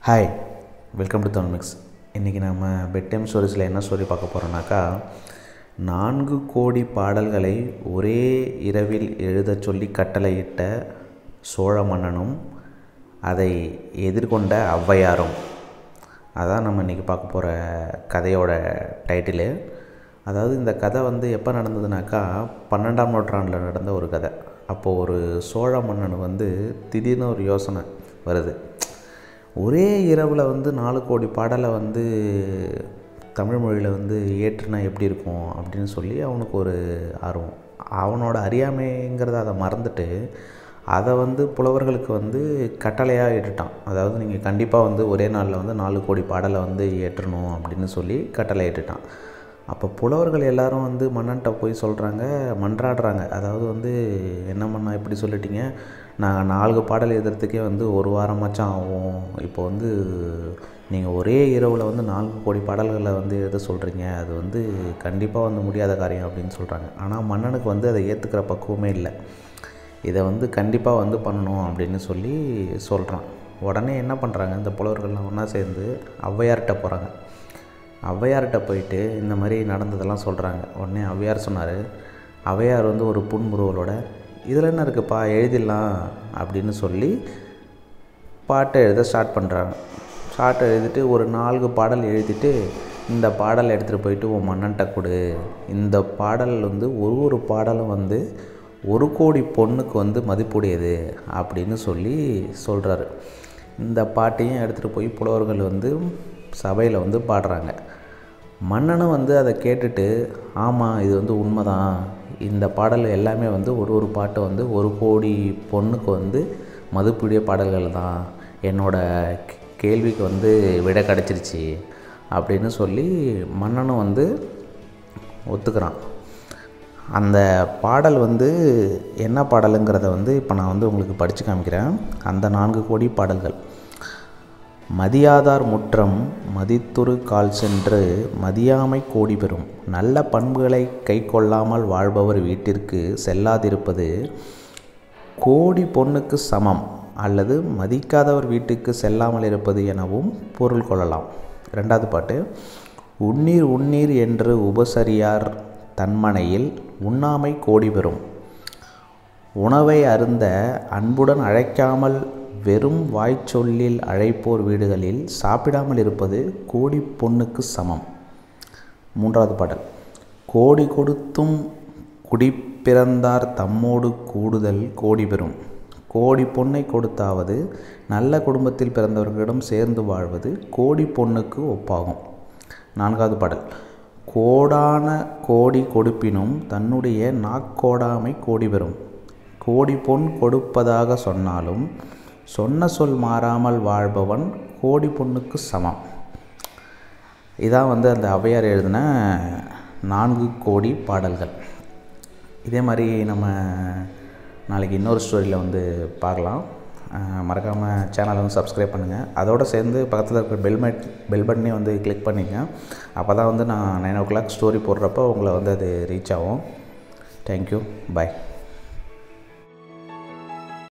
hi welcome to Tamil mix இன்றைக்கி நம்ம bed time ஸ்டோரிஸில் என்ன ஸ்டோரி பார்க்க போகிறோம்னாக்கா நான்கு கோடி பாடல்களை ஒரே இரவில் எழுதச் சொல்லி கட்டளையிட்ட சோழ மன்னனும் அதை எதிர்கொண்ட ஔவையாரும் அதான் நம்ம இன்றைக்கி பார்க்க போகிற கதையோட டைட்டிலு அதாவது இந்த கதை வந்து எப்போ நடந்ததுனாக்கா பன்னெண்டாம் நூற்றாண்டில் நடந்த ஒரு கதை அப்போது ஒரு சோழ மன்னன் வந்து திடீர்னு ஒரு யோசனை வருது ஒரே இரவில் வந்து நாலு கோடி பாடலை வந்து தமிழ் மொழியில் வந்து ஏற்றுனா எப்படி இருக்கும் அப்படின்னு சொல்லி அவனுக்கு ஒரு ஆர்வம் அவனோட அறியாமைங்கிறத அதை மறந்துட்டு அதை வந்து புலவர்களுக்கு வந்து கட்டளையாக இட்டுட்டான் அதாவது நீங்கள் கண்டிப்பாக வந்து ஒரே நாளில் வந்து நாலு கோடி பாடலை வந்து ஏற்றணும் அப்படின்னு சொல்லி கட்டளை இட்டுட்டான் அப்போ புலவர்கள் எல்லாரும் வந்து மன்னன்ட்ட போய் சொல்கிறாங்க மன்றாடுறாங்க அதாவது வந்து என்ன மன்னா இப்படி சொல்லிட்டீங்க நான் நான்கு பாடல் எழுதுறதுக்கே வந்து ஒரு வாரமாச்சும் ஆகும் இப்போ வந்து நீங்கள் ஒரே இரவில் வந்து நான்கு கோடி பாடல்களை வந்து எழுத சொல்கிறீங்க அது வந்து கண்டிப்பாக வந்து முடியாத காரியம் அப்படின்னு சொல்கிறாங்க ஆனால் மன்னனுக்கு வந்து அதை ஏற்றுக்கிற பக்குவமே இல்லை இதை வந்து கண்டிப்பாக வந்து பண்ணணும் அப்படின்னு சொல்லி சொல்கிறான் உடனே என்ன பண்ணுறாங்க இந்த புலவர்கள்லாம் ஒன்றா சேர்ந்து ஔவையார்கிட்ட போகிறாங்க ஔவையார்கிட்ட போயிட்டு இந்த மாதிரி நடந்ததெல்லாம் சொல்கிறாங்க உடனே ஔவையார் சொன்னார் ஔவையார் வந்து ஒரு புன்முறுவலோட இதில் என்ன இருக்குப்பா எழுதிடலாம் அப்படின்னு சொல்லி பாட்டை எழுத ஸ்டார்ட் பண்ணுறாங்க ஸ்டார்ட் எழுதிட்டு ஒரு நான்கு பாடல் எழுதிட்டு இந்த பாடல் எடுத்துகிட்டு போயிட்டு உன் மன்னன்ட்ட கொடு இந்த பாடல் வந்து ஒரு ஒரு பாடலும் வந்து ஒரு கோடி பொண்ணுக்கு வந்து மதிப்புடையது அப்படின்னு சொல்லி சொல்கிறாரு இந்த பாட்டையும் எடுத்துகிட்டு போய் புலவர்கள் வந்து சபையில் வந்து பாடுறாங்க மன்னனும் வந்து அதை கேட்டுட்டு ஆமாம் இது வந்து உண்மைதான் இந்த பாடல் எல்லாமே வந்து ஒரு ஒரு பாட்டு வந்து ஒரு கோடி பொண்ணுக்கு வந்து மதிப்புடைய பாடல்கள் தான் என்னோட கேள்விக்கு வந்து விடை கிடச்சிருச்சு அப்படின்னு சொல்லி மன்னனும் வந்து ஒத்துக்கிறான் அந்த பாடல் வந்து என்ன பாடலுங்கிறத வந்து இப்போ நான் வந்து உங்களுக்கு படித்து காமிக்கிறேன் அந்த நான்கு கோடி பாடல்கள் மதியாதார் முற்றம் மதித்துரு கால் சென்று மதியாமை கோடி பெறும் நல்ல பண்புகளை கை கொள்ளாமல் வாழ்பவர் வீட்டிற்கு செல்லாதிருப்பது கோடி பொண்ணுக்கு சமம் அல்லது மதிக்காதவர் வீட்டுக்கு செல்லாமல் இருப்பது எனவும் பொருள் கொள்ளலாம் ரெண்டாவது பாட்டு உன்னீர் உன்னீர் என்று உபசரியார் தன்மனையில் உண்ணாமை கோடி பெறும் உணவை அருந்த அன்புடன் அழைக்காமல் வெறும் வாய்ச்சொல்லில் அழைப்போர் வீடுகளில் சாப்பிடாமல் இருப்பது கோடி பொண்ணுக்கு சமம் மூன்றாவது பாடல் கோடி கொடுத்தும் குடிப்பிறந்தார் தம்மோடு கூடுதல் கோடி பெறும் கோடி பொன்னை கொடுத்தாவது நல்ல குடும்பத்தில் பிறந்தவர்களிடம் சேர்ந்து வாழ்வது கோடி பொண்ணுக்கு ஒப்பாகும் நான்காவது பாடல் கோடான கோடி கொடுப்பினும் தன்னுடைய நாக்கோடாமை கோடி பெறும் கோடி பொன் கொடுப்பதாக சொன்னாலும் சொன்ன சொல் மாறாமல் வாழ்பவன் கோடி பொண்ணுக்கு சமம் இதான் வந்து அந்த ஔவையார் எழுதின நான்கு கோடி பாடல்கள் இதே மாதிரி நம்ம நாளைக்கு இன்னொரு ஸ்டோரியில் வந்து பார்க்கலாம் மறக்காமல் சேனலை வந்து சப்ஸ்கிரைப் பண்ணுங்கள் அதோடு சேர்ந்து பக்கத்தில் இருக்கிற பெல் மெட் பெல் பட்டனையும் வந்து கிளிக் பண்ணிங்க அப்போ தான் வந்து நான் நைன் ஓ கிளாக் ஸ்டோரி போடுறப்போ உங்களை வந்து அது ரீச் ஆகும் தேங்க்யூ பாய்